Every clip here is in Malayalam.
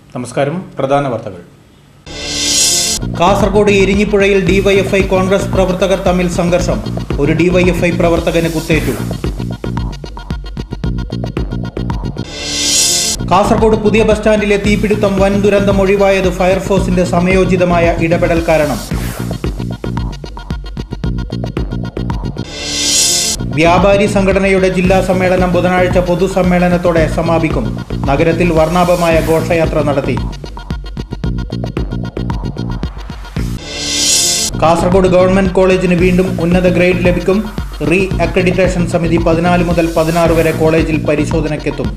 നമസ്കാരം പ്രധാന വാർത്തകൾ കാസർഗോഡ് എരിഞ്ഞിപ്പുഴയിൽ ഡിവൈഎഫ്ഐ കോൺഗ്രസ് പ്രവർത്തകർ തമ്മിൽ സംഘർഷം ഒരു ഡിവൈഎഫ്ഐ പ്രവർത്തകന് കുത്തേറ്റു കാസർഗോഡ് പുതിയ ബസ് സ്റ്റാൻഡിലെ തീപിടുത്തം വൻ ദുരന്തം ഒഴിവായത് ഫയർഫോഴ്സിന്റെ സമയോചിതമായ ഇടപെടൽ കാരണം വ്യാപാരി സംഘടനയുടെ ജില്ലാ സമ്മേളനം ബുധനാഴ്ച പൊതുസമ്മേളനത്തോടെ സമാപിക്കും നഗരത്തിൽ വർണ്ണാഭമായ ഘോഷയാത്ര നടത്തി കാസർഗോഡ് ഗവൺമെന്റ് കോളേജിന് വീണ്ടും ഉന്നത ഗ്രേഡ് ലഭിക്കും റീ അക്രഡിറ്റേഷൻ സമിതി പതിനാല് മുതൽ പതിനാറ് വരെ കോളേജിൽ പരിശോധനയ്ക്കെത്തും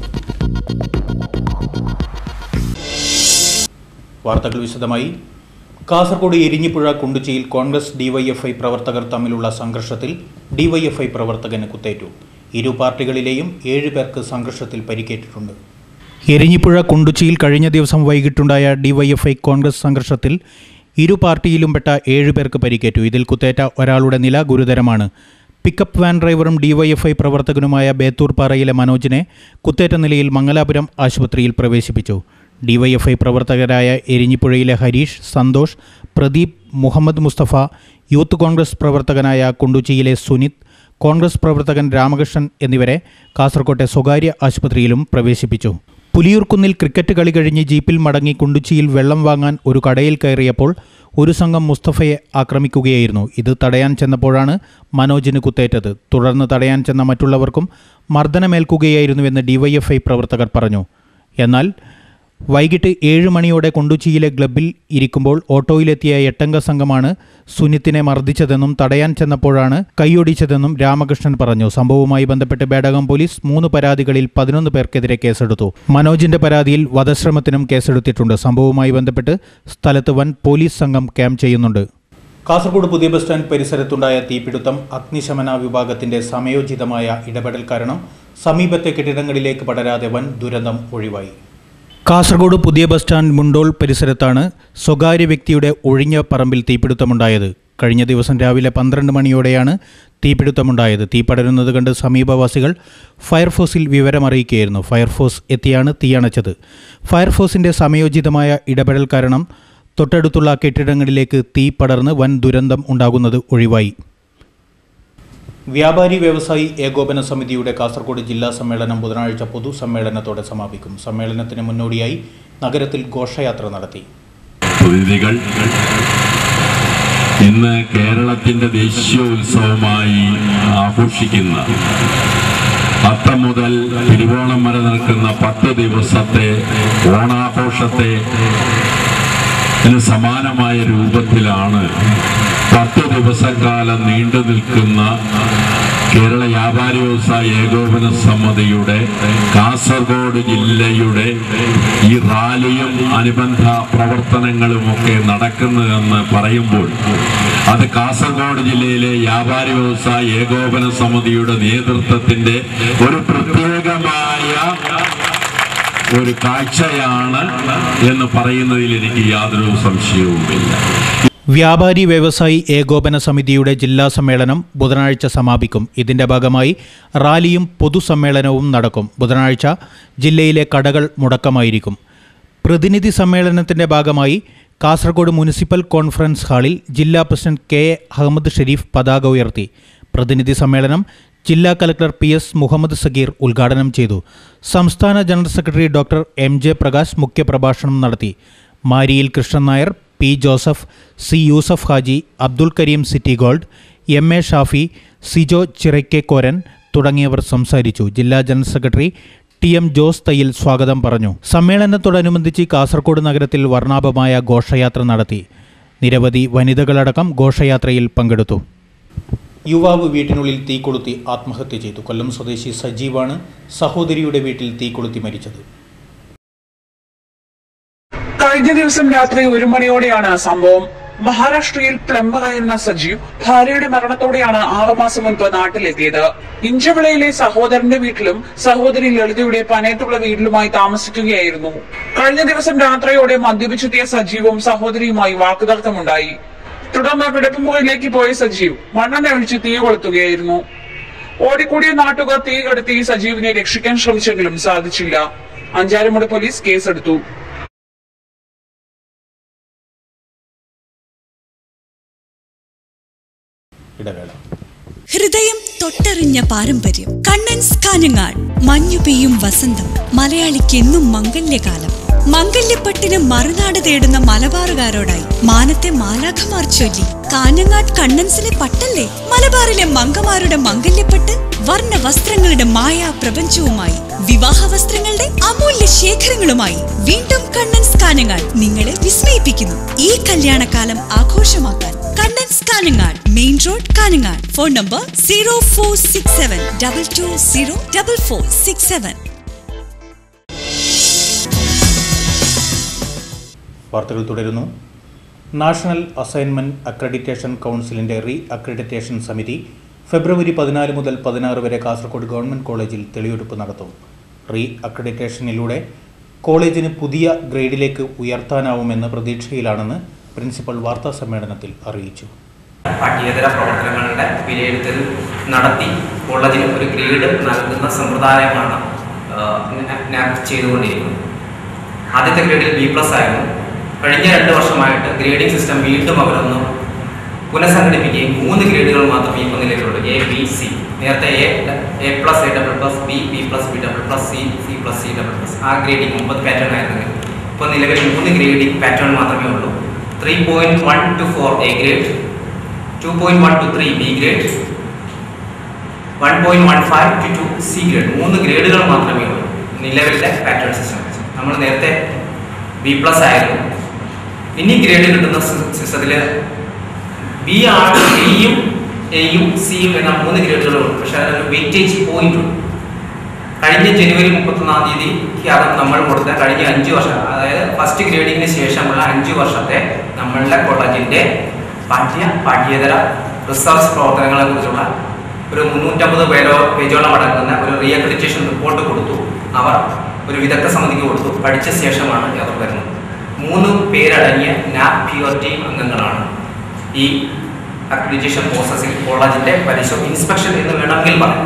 വാർത്തകൾ വിശദമായി കാസർഗോഡ് എരിഞ്ഞിപ്പുഴ കുണ്ടുച്ചിയിൽ കോൺഗ്രസ് ഡിവൈഎഫ്ഐ പ്രവർത്തകർ തമ്മിലുള്ള സംഘർഷത്തിൽ ഡിവൈഎഫ്ഐ പ്രവർത്തകന് കുത്തേറ്റു ഇരു പാർട്ടികളിലെയും ഏഴ് പേർക്ക് സംഘർഷത്തിൽ പരിക്കേറ്റിട്ടുണ്ട് എരിഞ്ഞിപ്പുഴ കുണ്ടുച്ചിയിൽ കഴിഞ്ഞ ദിവസം വൈകിട്ടുണ്ടായ ഡിവൈഎഫ്ഐ കോൺഗ്രസ് സംഘർഷത്തിൽ ഇരു പാർട്ടിയിലും പെട്ട ഏഴ് പേർക്ക് പരിക്കേറ്റു ഇതിൽ കുത്തേറ്റ ഒരാളുടെ നില ഗുരുതരമാണ് പിക്കപ്പ് വാൻ ഡ്രൈവറും ഡിവൈഎഫ്ഐ പ്രവർത്തകനുമായ ബേത്തൂർപ്പാറയിലെ മനോജിനെ കുത്തേറ്റ നിലയിൽ മംഗലാപുരം ആശുപത്രിയിൽ പ്രവേശിപ്പിച്ചു ഡിവൈഎഫ്ഐ പ്രവർത്തകരായ എരിഞ്ഞിപ്പുഴയിലെ ഹരീഷ് സന്തോഷ് പ്രദീപ് മുഹമ്മദ് മുസ്തഫ യൂത്ത് കോൺഗ്രസ് പ്രവർത്തകനായ കുണ്ടുച്ചിയിലെ സുനിത് കോൺഗ്രസ് പ്രവർത്തകൻ രാമകൃഷ്ണൻ എന്നിവരെ കാസർകോട്ടെ സ്വകാര്യ ആശുപത്രിയിലും പ്രവേശിപ്പിച്ചു പുലിയൂർക്കുന്നിൽ ക്രിക്കറ്റ് കളി കഴിഞ്ഞ് ജീപ്പിൽ മടങ്ങി കുണ്ടുച്ചിയിൽ വെള്ളം വാങ്ങാൻ ഒരു കടയിൽ കയറിയപ്പോൾ ഒരു സംഘം മുസ്തഫയെ ആക്രമിക്കുകയായിരുന്നു ഇത് തടയാൻ ചെന്നപ്പോഴാണ് മനോജിന് കുത്തേറ്റത് തുടർന്ന് തടയാൻ ചെന്ന മറ്റുള്ളവർക്കും മർദ്ദനമേൽക്കുകയായിരുന്നുവെന്ന് ഡിവൈഎഫ്ഐ പ്രവർത്തകർ പറഞ്ഞു എന്നാൽ വൈകിട്ട് ഏഴ് മണിയോടെ കൊണ്ടുച്ചിയിലെ ക്ലബ്ബിൽ ഇരിക്കുമ്പോൾ ഓട്ടോയിലെത്തിയ എട്ടംഗ സംഘമാണ് സുനിത്തിനെ മർദ്ദിച്ചതെന്നും തടയാൻ ചെന്നപ്പോഴാണ് കൈയൊടിച്ചതെന്നും രാമകൃഷ്ണൻ പറഞ്ഞു സംഭവവുമായി ബന്ധപ്പെട്ട് ബേഡകം പോലീസ് മൂന്ന് പരാതികളിൽ പതിനൊന്ന് പേർക്കെതിരെ കേസെടുത്തു മനോജിന്റെ പരാതിയിൽ വധശ്രമത്തിനും കേസെടുത്തിട്ടുണ്ട് സംഭവവുമായി ബന്ധപ്പെട്ട് സ്ഥലത്ത് വൻ പോലീസ് സംഘം ക്യാമ്പ് ചെയ്യുന്നുണ്ട് കാസർഗോഡ് പുതിയ ബസ് സ്റ്റാൻഡ് പരിസരത്തുണ്ടായ തീപിടുത്തം അഗ്നിശമന വിഭാഗത്തിന്റെ സമയോചിതമായ ഇടപെടൽ കാരണം സമീപത്തെ കെട്ടിടങ്ങളിലേക്ക് പടരാതെ വൻ ദുരന്തം ഒഴിവായി കാസർഗോഡ് പുതിയ ബസ് സ്റ്റാൻഡ് മുണ്ടോൾ പരിസരത്താണ് സ്വകാര്യ വ്യക്തിയുടെ ഒഴിഞ്ഞ പറമ്പിൽ തീപിടുത്തമുണ്ടായത് കഴിഞ്ഞ ദിവസം രാവിലെ പന്ത്രണ്ട് മണിയോടെയാണ് തീപിടുത്തമുണ്ടായത് തീ പടരുന്നത് കണ്ട് സമീപവാസികൾ ഫയർഫോഴ്സിൽ വിവരമറിയിക്കുകയായിരുന്നു ഫയർഫോഴ്സ് എത്തിയാണ് തീയണച്ചത് ഫയർഫോഴ്സിന്റെ സമയോചിതമായ ഇടപെടൽ കാരണം തൊട്ടടുത്തുള്ള കെട്ടിടങ്ങളിലേക്ക് തീ പടർന്ന് വൻ ദുരന്തം ഉണ്ടാകുന്നത് ഒഴിവായി വ്യാപാരി വ്യവസായി ഏകോപന സമിതിയുടെ കാസർഗോഡ് ജില്ലാ സമ്മേളനം ബുധനാഴ്ച പൊതുസമ്മേളനത്തോടെ സമാപിക്കും സമ്മേളനത്തിന് മുന്നോടിയായി നഗരത്തിൽ ഘോഷയാത്ര നടത്തി പ്രതിനിധികൾ ഇന്ന് കേരളത്തിന്റെ ദേശീയോത്സവമായി ആഘോഷിക്കുന്ന അത്തം മുതൽ തിരുവോണം വരെ നിൽക്കുന്ന പത്ത് ദിവസത്തെ ഓണാഘോഷത്തെ ഇതിന് സമാനമായ രൂപത്തിലാണ് പത്ത് ദിവസക്കാലം നീണ്ടു നിൽക്കുന്ന കേരള വ്യാപാരി വ്യവസായ ഏകോപന സമിതിയുടെ കാസർഗോഡ് ജില്ലയുടെ ഈ റാലിയും അനുബന്ധ പ്രവർത്തനങ്ങളുമൊക്കെ നടക്കുന്നതെന്ന് പറയുമ്പോൾ അത് കാസർഗോഡ് ജില്ലയിലെ വ്യാപാരി വ്യവസായ ഏകോപന സമിതിയുടെ നേതൃത്വത്തിന്റെ ഒരു പ്രത്യേകമായ ഒരു കാഴ്ചയാണ് എന്ന് പറയുന്നതിൽ എനിക്ക് യാതൊരു സംശയവുമില്ല വ്യാപാരി വ്യവസായി ഏകോപന സമിതിയുടെ ജില്ലാ സമ്മേളനം ബുധനാഴ്ച സമാപിക്കും ഇതിന്റെ ഭാഗമായി റാലിയും പൊതുസമ്മേളനവും നടക്കും ബുധനാഴ്ച ജില്ലയിലെ കടകൾ മുടക്കമായിരിക്കും പ്രതിനിധി സമ്മേളനത്തിന്റെ ഭാഗമായി കാസർഗോഡ് മുനിസിപ്പൽ കോൺഫറൻസ് ഹാളിൽ ജില്ലാ president K A Ahammed Shareef പതാക ഉയർത്തി പ്രതിനിധി സമ്മേളനം ജില്ലാ collector P S Muhammed Sageer ഉദ്ഘാടനം ചെയ്തു സംസ്ഥാന general secretary doctor M J Prakash മുഖ്യപ്രഭാഷണം നടത്തി Mariyil Krishnan Nair P Joseph C Yusuf Haji Abdul Kareem city gold M A Shafi Sijo Chirakkekkoran തുടങ്ങിയവർ സംസാരിച്ചു ജില്ലാ general secretary T M Jose Thayyil സ്വാഗതം പറഞ്ഞു സമ്മേളനത്തോടനുബന്ധിച്ച് കാസർഗോഡ് നഗരത്തിൽ വർണ്ണാഭമായ ഘോഷയാത്ര നടത്തി നിരവധി വനിതകളടക്കം ഘോഷയാത്രയിൽ പങ്കെടുത്തു യുവാവ് വീട്ടിനുള്ളിൽ തീ കൊളുത്തി ആത്മഹത്യ ചെയ്തു കൊല്ലം സ്വദേശി സജീവാണ് സഹോദരിയുടെ വീട്ടിൽ തീ കൊളുത്തി മരിച്ചത് കഴിഞ്ഞ ദിവസം രാത്രി ഒരു മണിയോടെയാണ് സംഭവം മഹാരാഷ്ട്രയിൽ പ്ലംബറായിരുന്ന സജീവ് ഭാര്യയുടെ മരണത്തോടെയാണ് ആറുമാസം മുൻപ് നാട്ടിലെത്തിയത് ഇഞ്ചവിളയിലെ സഹോദരന്റെ വീട്ടിലും സഹോദരി ലളിതയുടെ പനയത്തുള്ള വീട്ടിലുമായി താമസിക്കുകയായിരുന്നു കഴിഞ്ഞ ദിവസം രാത്രിയോടെ മദ്യപിച്ചെത്തിയ സജീവും സഹോദരിയുമായി വാക്കുതർക്കമുണ്ടായി തുടർന്ന് കിടപ്പുമുറിയിലേക്ക് പോയ സജീവ് മണ്ണെണ്ണ ഒഴിച്ച് തീ കൊളുത്തുകയായിരുന്നു ഓടിക്കൂടിയ നാട്ടുകാർ തീ കടത്തി സജീവിനെ രക്ഷിക്കാൻ ശ്രമിച്ചെങ്കിലും സാധിച്ചില്ല അഞ്ചാരമുട് പോലീസ് കേസെടുത്തു നിറഞ്ഞ പാരമ്പര്യം കണ്ണൻസ് കാഞ്ഞങ്ങാട് മഞ്ഞു പെയ്യും വസന്തം മലയാളിക്ക് എന്നും മംഗല്യകാലം മംഗല്യപ്പട്ടിന് മറുനാട് തേടുന്ന മലബാറുകാരോടായി മാനത്തെ മാലാഖമാർ ചൊല്ലി കാഞ്ഞങ്ങാട് കണ്ണൻസിലെ പട്ടല്ലേ മലബാറിലെ മങ്കമാരുടെ മംഗല്യപ്പട്ട് വർണ്ണ വസ്ത്രങ്ങളുടെ മായാ പ്രപഞ്ചവുമായി വിവാഹ വസ്ത്രങ്ങളുടെ അമൂല്യ ശേഖരങ്ങളുമായി വീണ്ടും കണ്ണൻസ് കാഞ്ഞങ്ങാട് നിങ്ങളെ വിസ്മയിപ്പിക്കുന്നു ഈ കല്യാണകാലം ആഘോഷമാക്കാൻ Kannans Kanhangad main road Kanhangad phone number zero four six seven double two zero double four six seven വാർത്തകൾ തുടരുന്നു നാഷണൽ അസൈൻമെന്റ് അക്രഡിറ്റേഷൻ കൗൺസിലിന്റെ റീ അക്രഡിറ്റേഷൻ സമിതി ഫെബ്രുവരി പതിനാല് മുതൽ പതിനാറ് വരെ കാസർഗോഡ് ഗവൺമെന്റ് കോളേജിൽ തെളിവെടുപ്പ് നടത്തും റീ അക്രഡിറ്റേഷനിലൂടെ കോളേജിന് പുതിയ ഗ്രേഡിലേക്ക് ഉയർത്താനാവുമെന്ന പ്രതീക്ഷയിലാണെന്ന് പ്രിൻസിപ്പൽ വാർത്താ സമ്മേളനത്തിൽ അറിയിച്ചു പാഠ്യേതര പ്രവർത്തനങ്ങളുടെ വിലയിരുത്തൽ നടത്തി കോളേജിന് ഒരു ഗ്രേഡ് നൽകുന്ന സമ്പ്രദായമാണ് നാപ് ചെയ്തുകൊണ്ടിരിക്കുന്നത് ആദ്യത്തെ ഗ്രേഡിൽ ബി പ്ലസ് ആയിരുന്നു കഴിഞ്ഞ രണ്ട് വർഷമായിട്ട് ഗ്രേഡിംഗ് സിസ്റ്റം വീണ്ടും അവരൊന്ന് പുനഃസംഘടിപ്പിക്കുകയും മൂന്ന് ഗ്രേഡുകൾ മാത്രമേ ഇപ്പോൾ നിലവിലുള്ളൂ എ ബി സി നേരത്തെ A A plus A double plus B B plus B double plus C C plus C double plus ആ ഗ്രേഡിംഗ് ഒമ്പത് പാറ്റേൺ ആയിരുന്നെങ്കിൽ ഇപ്പോൾ നിലവിൽ മൂന്ന് ഗ്രേഡിംഗ് പാറ്റേൺ മാത്രമേ ഉള്ളൂ three point one two four A grade two point one two three B grade one point one five two two C grade മൂന്ന് ഗ്രേഡുകൾ മാത്രമേ ഉള്ളൂ നിലവിലെ പാറ്റേൺ സിസ്റ്റം വെച്ച് നമ്മൾ നേരത്തെ ബി പ്ലസ് ആയിരുന്നു ഇനി ഗ്രേഡ് കിട്ടുന്ന സിസ്റ്റത്തിൽ ബി ആണ് ബിയും എയും സിയും എന്ന മൂന്ന് ഗ്രേഡുകളുണ്ട് പക്ഷെ അതിനൊരു വെയിറ്റേജ് പോയിന്റ് ഉണ്ട് കഴിഞ്ഞ ജനുവരി മുപ്പത്തൊന്നാം തീയതിക്കാണ് നമ്മൾ കൊടുത്ത കഴിഞ്ഞ അഞ്ച് വർഷം അതായത് ഫസ്റ്റ് ഗ്രേഡിങ്ങിന് ശേഷമുള്ള അഞ്ച് വർഷത്തെ നമ്മളുടെ കോളേജിന്റെ പാഠ്യ പാഠ്യേതര റിസർച്ച് പ്രവർത്തനങ്ങളെ കുറിച്ചുള്ള ഒരു മുന്നൂറ്റമ്പത് പേരോ പേജോളം അടങ്ങുന്ന ഒരു റീഅക്രിറ്റേഷൻ റിപ്പോർട്ട് കൊടുത്തു അവർ ഒരു വിദഗ്ധ സമിതിക്ക് കൊടുത്തു പഠിച്ച ശേഷമാണ് അവർ വരുന്നത് മൂന്ന് പേരടങ്ങിയ നാപ് പ്യൂർ ടീം അംഗങ്ങളാണ് ഈ അക്രിഡിറ്റേഷൻ പ്രോസസ്സിൽ കോളേജിന്റെ പരിശോധന ഇൻസ്പെക്ഷൻ എന്ന് വേണമെങ്കിൽ പറയാം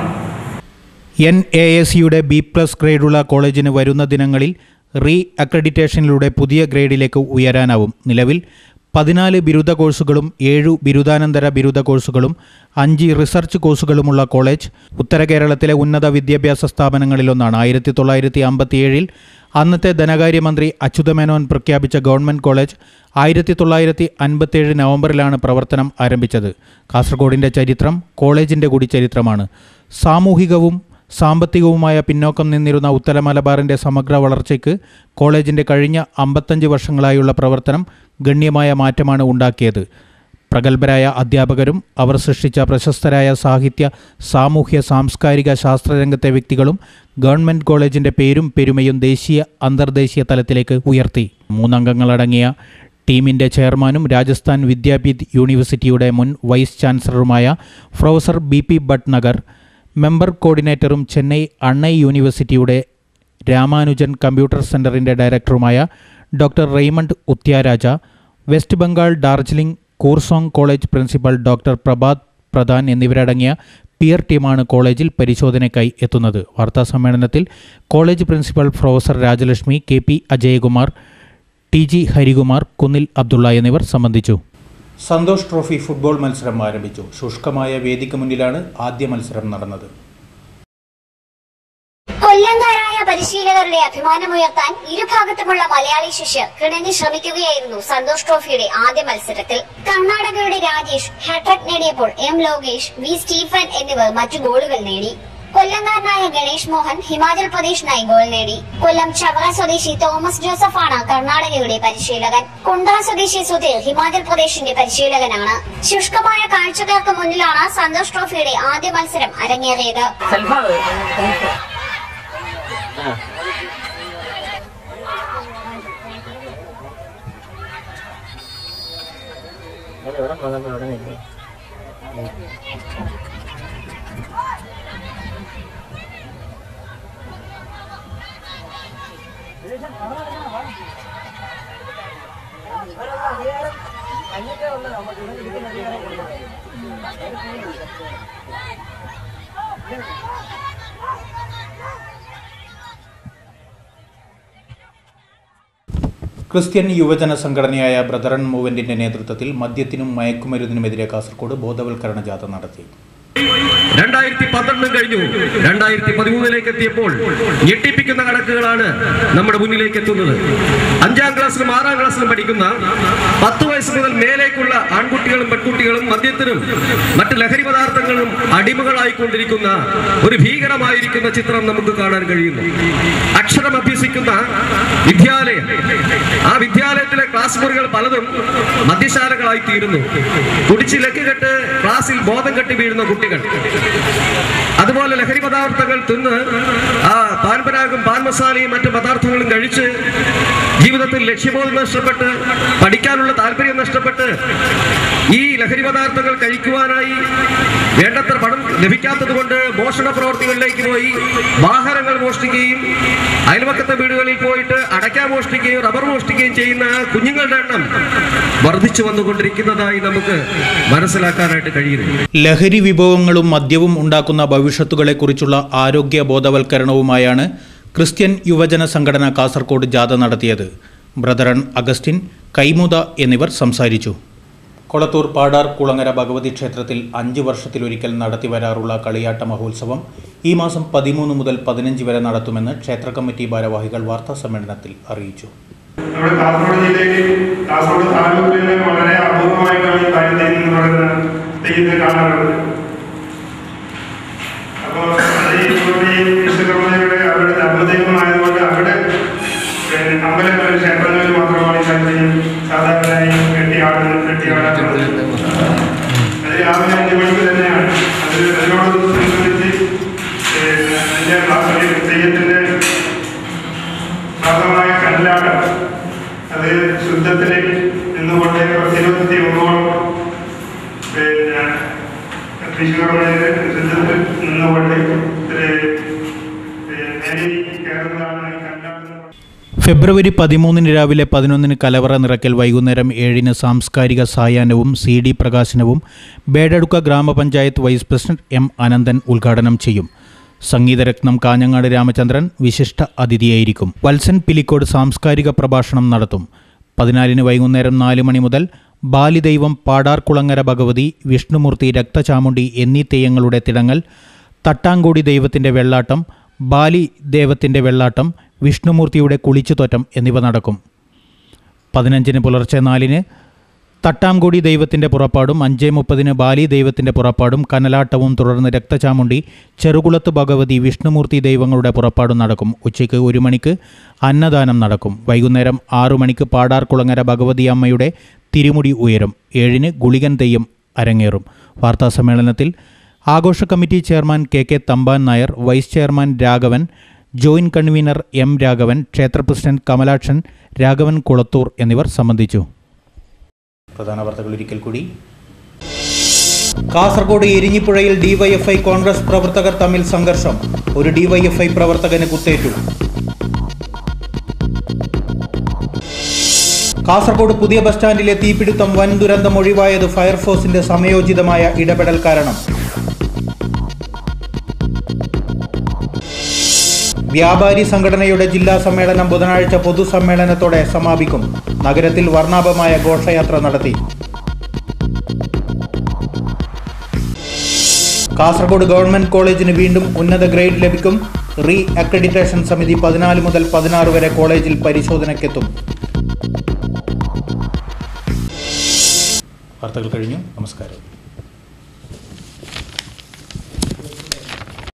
എൻ എ എസ് സിയുടെ ബി പ്ലസ് ഗ്രേഡുള്ള കോളേജിന് വരുന്ന ദിനങ്ങളിൽ റീ അക്രഡിറ്റേഷനിലൂടെ പുതിയ ഗ്രേഡിലേക്ക് ഉയരാനാവും നിലവിൽ പതിനാല് ബിരുദ കോഴ്സുകളും ഏഴു ബിരുദാനന്തര ബിരുദ കോഴ്സുകളും അഞ്ച് റിസർച്ച് കോഴ്സുകളുമുള്ള കോളേജ് ഉത്തര കേരളത്തിലെ ഉന്നത വിദ്യാഭ്യാസ സ്ഥാപനങ്ങളിലൊന്നാണ് ആയിരത്തി തൊള്ളായിരത്തി അമ്പത്തിയേഴിൽ അന്നത്തെ ധനകാര്യമന്ത്രി അച്യുതമേനോൻ പ്രഖ്യാപിച്ച ഗവൺമെൻറ് കോളേജ് ആയിരത്തി തൊള്ളായിരത്തി അൻപത്തേഴ് നവംബറിലാണ് പ്രവർത്തനം ആരംഭിച്ചത് കാസർഗോഡിൻ്റെ ചരിത്രം കോളേജിൻ്റെ കൂടി ചരിത്രമാണ് സാമൂഹികവും സാമ്പത്തികവുമായ പിന്നോക്കം നിന്നിരുന്ന ഉത്തര മലബാറിൻ്റെ സമഗ്ര വളർച്ചയ്ക്ക് കോളേജിൻ്റെ കഴിഞ്ഞ അമ്പത്തഞ്ച് വർഷങ്ങളായുള്ള പ്രവർത്തനം ഗണ്യമായ മാറ്റമാണ് ഉണ്ടാക്കിയത് പ്രഗത്ഭരായ അധ്യാപകരും അവർ സൃഷ്ടിച്ച പ്രശസ്തരായ സാഹിത്യ സാമൂഹ്യ സാംസ്കാരിക ശാസ്ത്രരംഗത്തെ വ്യക്തികളും ഗവൺമെൻറ് കോളേജിൻ്റെ പേരും പെരുമയും ദേശീയ അന്തർദേശീയ തലത്തിലേക്ക് ഉയർത്തി മൂന്നംഗങ്ങളടങ്ങിയ ടീമിൻ്റെ ചെയർമാനും രാജസ്ഥാൻ വിദ്യാപീഠ് യൂണിവേഴ്സിറ്റിയുടെ മുൻ വൈസ് ചാൻസലറുമായ professor B P Bhatnagar member കോർഡിനേറ്ററും ചെന്നൈ അണ്ണൈ യൂണിവേഴ്സിറ്റിയുടെ രാമാനുജൻ കമ്പ്യൂട്ടർ സെൻ്ററിൻ്റെ ഡയറക്ടറുമായ doctor Raymond Uthyaraja west Bengal Darjeeling Kurseong college principal doctor Prabhat Pradhan എന്നിവരടങ്ങിയ പിയർ ടീമാണ് കോളേജിൽ പരിശോധനയ്ക്കായി എത്തുന്നത് വാർത്താ സമ്മേളനത്തിൽ college principal professor Rajalakshmi K P Ajayakumar T G Harikumar Kunnil Abdulla എന്നിവർ സംബന്ധിച്ചു സന്തോഷ് ട്രോഫി ഫുട്ബോൾ മത്സരം ആരംഭിച്ചു ശുഷ്കമായ വേദിക്ക് മുന്നിലാണ് ആദ്യ മത്സരം നടന്നത് കൊല്ലംകാരായ പരിശീലകരുടെ അഭിമാനമുയർത്താൻ ഇരുഭാഗത്തുമുള്ള മലയാളി ശിഷ്യർ കിണഞ്ഞു ശ്രമിക്കുകയായിരുന്നു സന്തോഷ് ട്രോഫിയുടെ ആദ്യ മത്സരത്തിൽ കർണാടകയുടെ രാജേഷ് ഹാട്രിക് നേടിയപ്പോൾ എം ലോകേഷ് വി സ്റ്റീഫൻ എന്നിവർ മറ്റു ഗോളുകൾ നേടി കൊല്ലംകാരനായ ഗണേഷ് മോഹൻ ഹിമാചൽ പ്രദേശിനായി ഗോൾ നേടി കൊല്ലം ചവറ സ്വദേശി തോമസ് ജോസഫാണ് കർണാടകയുടെ പരിശീലകൻ കുണ്ട സ്വദേശി സുധീർ ഹിമാചൽ പ്രദേശിന്റെ പരിശീലകനാണ് ശുഷ്കമായ കാഴ്ചക്കാർക്ക് മുന്നിലാണ് സന്തോഷ് ട്രോഫിയുടെ ആദ്യ മത്സരം അരങ്ങേറിയത് ക്രിസ്ത്യൻ യുവജന സംഘടനയായ ബ്രദറൻ മൂവ്മെന്റിന്റെ നേതൃത്വത്തിൽ മദ്യത്തിനും മയക്കുമരുന്നിനുമെതിരെ കാസർഗോഡ് ബോധവൽക്കരണ ജാഥ നടത്തി രണ്ടായിരത്തി പന്ത്രണ്ടും കഴിഞ്ഞു രണ്ടായിരത്തി പതിമൂന്നിലേക്ക് എത്തിയപ്പോൾ ഞെട്ടിപ്പിക്കുന്ന കണക്കുകളാണ് നമ്മുടെ മുന്നിലേക്ക് എത്തുന്നത് അഞ്ചാം ക്ലാസ്സിലും ആറാം ക്ലാസ്സിലും പഠിക്കുന്ന പത്ത് വയസ്സ് മുതൽ മേലേക്കുള്ള ആൺകുട്ടികളും പെൺകുട്ടികളും മദ്യത്തിനും മറ്റ് ലഹരി പദാർത്ഥങ്ങളും അടിമകളായിക്കൊണ്ടിരിക്കുന്ന ഒരു ഭീകരമായിരിക്കുന്ന ചിത്രം നമുക്ക് കാണാൻ കഴിയുന്നു അക്ഷരം അഭ്യസിക്കുന്ന വിദ്യാലയം ആ വിദ്യാലയത്തിലെ ക്ലാസ് മുറികൾ പലതും മദ്യശാലകളായി തീരുന്നു കുടിച്ച് ലക്കുകെട്ട് ക്ലാസ്സിൽ ബോധം കെട്ടി വീഴുന്ന കുട്ടികൾ അതുപോലെ ലഹരി പദാർത്ഥങ്ങൾ തിന്ന് ആ പാൻപരാഗും പാൻ മസാലയും മറ്റു പദാർത്ഥങ്ങളും കഴിച്ച് ജീവിതത്തിൽ ലക്ഷ്യബോധം നഷ്ടപ്പെട്ട് പഠിക്കാനുള്ള താല്പര്യം നഷ്ടപ്പെട്ട് ഈ ലഹരി പദാർത്ഥങ്ങൾ കഴിക്കുവാനായി വേണ്ടത്ര പണം ലഭിക്കാത്തത് കൊണ്ട് മോഷണ പ്രവർത്തികളിലേക്ക് പോയി വാഹനങ്ങൾ മോഷ്ടിക്കുകയും അയൽവക്കത്തെ വീടുകളിൽ പോയിട്ട് അടയ്ക്ക മോഷ്ടിക്കുകയും റബ്ബർ മോഷ്ടിക്കുകയും ചെയ്യുന്ന കുഞ്ഞുങ്ങളുടെ എണ്ണം വർദ്ധിച്ചു വന്നുകൊണ്ടിരിക്കുന്നതായി നമുക്ക് മനസ്സിലാക്കാനായിട്ട് കഴിയുന്നു ലഹരി വിഭവങ്ങളും മദ്യവും ഉണ്ടാക്കുന്ന ഭവിഷ്യത്തുകളെക്കുറിച്ചുള്ള ആരോഗ്യ ബോധവൽക്കരണവുമായാണ് ക്രിസ്ത്യൻ യുവജന സംഘടന കാസർഗോഡ് ജാഥ നടത്തിയത് ബ്രദറൺ അഗസ്റ്റിൻ കൈമുത എന്നിവർ സംസാരിച്ചു കൊളത്തൂർ പാടാർ കുളങ്ങര ഭഗവതി ക്ഷേത്രത്തിൽ അഞ്ച് വർഷത്തിലൊരിക്കൽ നടത്തി വരാറുള്ള കളിയാട്ട മഹോത്സവം ഈ മാസം പതിമൂന്ന് മുതൽ പതിനഞ്ച് വരെ നടത്തുമെന്ന് ക്ഷേത്ര കമ്മിറ്റി ഭാരവാഹികൾ വാർത്താ സമ്മേളനത്തിൽ അറിയിച്ചു നമ്മുടെ കാസർഗോഡ് ജില്ലയിൽ കാസർഗോഡ് താലൂക്കിൽ വളരെ അപൂർവമായിട്ടാണ് ഈ കാര്യം തെയ്യം എന്ന് പറയുന്നത് തെയ്യത്തിന് കാണാറുള്ളത് അപ്പോൾ അത് ഇവിടെ ഈ വിശ്വകർമ്മയുടെ അവരുടെ ധർമ്മദൈവമായതുകൊണ്ട് അവിടെ പിന്നെ അമ്പലങ്ങളിൽ ക്ഷേത്രങ്ങളിൽ മാത്രമാണ് ഈ തെയ്യം സാധാരണയായി കെട്ടിയാടുന്നത് കെട്ടിയാടാറുള്ളത് അത് രാവിലെ അഞ്ച് മണിക്ക് തന്നെയാണ് അത് അതിനോടനുബന്ധിച്ച് പിന്നെ അതിൻ്റെ ക്ലാസ്സിൽ തെയ്യത്തിൻ്റെ ഭാഗമായ കല്ലാട്ടം അത് ശുദ്ധത്തിൽ നിന്നുകൊണ്ട് ഇരുപത്തി ഒന്നോളം പിന്നെ വിശ്വകർമ്മയിൽ ശുദ്ധത്തിൽ നിന്നുകൊണ്ട് മേരി കയറുന്നതാണ് ഈ കല്ലാട്ടം ഫെബ്രുവരി പതിമൂന്നിന് രാവിലെ പതിനൊന്നിന് കലവറ നിറയ്ക്കൽ വൈകുന്നേരം ഏഴിന് സാംസ്കാരിക സായാഹ്നവും സി ഡി പ്രകാശനവും ബേഡടുക്ക ഗ്രാമപഞ്ചായത്ത് വൈസ് പ്രസിഡന്റ് എം അനന്തൻ ഉദ്ഘാടനം ചെയ്യും സംഗീതരത്നം കാഞ്ഞങ്ങാട് രാമചന്ദ്രൻ വിശിഷ്ട അതിഥിയായിരിക്കും വത്സൻ പിലിക്കോട് സാംസ്കാരിക പ്രഭാഷണം നടത്തും പതിനാലിന് വൈകുന്നേരം നാല് മണി മുതൽ ബാലിദൈവം പാടാർകുളങ്ങര ഭഗവതി വിഷ്ണുമൂർത്തി രക്തചാമുണ്ടി എന്നീ തെയ്യങ്ങളുടെ തിടങ്ങൽ തട്ടാങ്കോടി ദൈവത്തിൻ്റെ വെള്ളാട്ടം ബാലി ദേവത്തിൻ്റെ വെള്ളാട്ടം വിഷ്ണുമൂർത്തിയുടെ കുളിച്ചുതോറ്റം എന്നിവ നടക്കും പതിനഞ്ചിന് പുലർച്ചെ നാലിന് തട്ടാംകോടി ദൈവത്തിൻ്റെ പുറപ്പാടും അഞ്ചേ മുപ്പതിന് ബാലി ദൈവത്തിൻ്റെ പുറപ്പാടും കനലാട്ടവും തുടർന്ന് രക്തചാമുണ്ടി ചെറുകുളത്ത് ഭഗവതി വിഷ്ണുമൂർത്തി ദൈവങ്ങളുടെ പുറപ്പാടും നടക്കും ഉച്ചയ്ക്ക് ഒരു മണിക്ക് അന്നദാനം നടക്കും വൈകുന്നേരം ആറു മണിക്ക് പാടാർകുളങ്ങര ഭഗവതി അമ്മയുടെ തിരുമുടി ഉയരും ഏഴിന് ഗുളികൻ തെയ്യം അരങ്ങേറും വാർത്താ സമ്മേളനത്തിൽ ആഘോഷ committee chairman K K Thampan Nair vice chairman Raghavan joint convener M Raghavan ക്ഷേത്ര പ്രസിഡന്റ് കമലാക്ഷൻ രാഘവൻ കുളത്തൂർ എന്നിവർ സംബന്ധിച്ചു പ്രധാന വാർത്തകൾ ഒരിക്കൽ കൂടി കാസർഗോഡ് എരിഞ്ഞിപ്പുഴയിൽ ഡിവൈഎഫ്ഐ കോൺഗ്രസ് പ്രവർത്തകർ തമ്മിൽ സംഘർഷം ഒരു ഡിവൈഎഫ്ഐ പ്രവർത്തകന് കുത്തേറ്റു കാസർഗോഡ് പുതിയ ബസ് സ്റ്റാൻഡിലെ തീപിടുത്തം വൻ ദുരന്തം ഒഴിവായത് ഫയർഫോഴ്സിന്റെ സമയോചിതമായ ഇടപെടൽ കാരണം വ്യാപാരി സംഘടനയുടെ ജില്ലാ സമ്മേളനം ബുധനാഴ്ച പൊതുസമ്മേളനത്തോടെ സമാപിക്കും നഗരത്തിൽ വർണ്ണാഭമായ ഘോഷയാത്ര നടത്തി കാസർഗോഡ് ഗവൺമെന്റ് കോളേജിന് വീണ്ടും ഉന്നത ഗ്രേഡ് ലഭിക്കും റീ അക്രഡിറ്റേഷൻ സമിതി പതിനാല് മുതൽ പതിനാറ് വരെ കോളേജിൽ പരിശോധനയ്ക്കെത്തും വാർത്തകൾ കഴിഞ്ഞു നമസ്കാരം